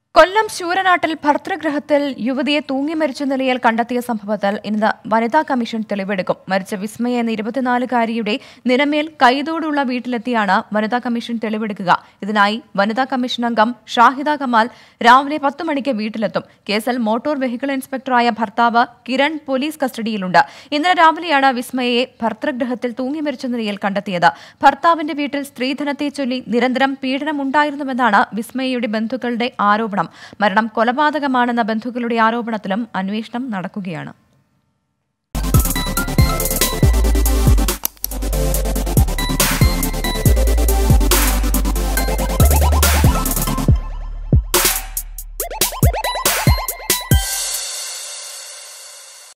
കൊല്ലം ശൂരനാട്ടിൽ ഭർതൃഗൃഹത്തിൽ യുവതിയെ തൂങ്ങി മരിച്ച നിലയിൽ കണ്ടെത്തിയ സംഭവത്തിൽ ഇന്ന് വനിതാ കമ്മീഷൻ തെളിവെടുക്കും മരിച്ച വിസ്മയ എന്ന ഇരുപത്തിനാലുകാരിയുടെ നിലമേൽ കൈതോടുള്ള വീട്ടിലെത്തിയാണ് വനിതാ കമ്മീഷൻ തെളിവെടുക്കുക ഇതിനായി വനിതാ കമ്മീഷൻ അംഗം ഷാഹിദ കമാൽ രാവിലെ പത്ത് മണിക്ക് വീട്ടിലെത്തും കേസിൽ മോട്ടോർ വെഹിക്കിൾ ഇൻസ്പെക്ടറായ ഭർത്താവ് കിരൺ പോലീസ് കസ്റ്റഡിയിലുണ്ട് ഇന്നലെ രാവിലെയാണ് വിസ്മയയെ ഭർതൃഗൃഹത്തിൽ തൂങ്ങി മരിച്ച നിലയിൽ കണ്ടെത്തിയത് ഭർത്താവിന്റെ വീട്ടിൽ സ്ത്രീധനത്തെ ചൊല്ലി നിരന്തരം പീഡനമുണ്ടായിരുന്നുവെന്നാണ് വിസ്മയയുടെ ബന്ധുക്കളുടെ ആരോപണം മരണം കൊലപാതകമാണെന്ന ബന്ധുക്കളുടെ ആരോപണത്തിലും അന്വേഷണം നടക്കുകയാണ്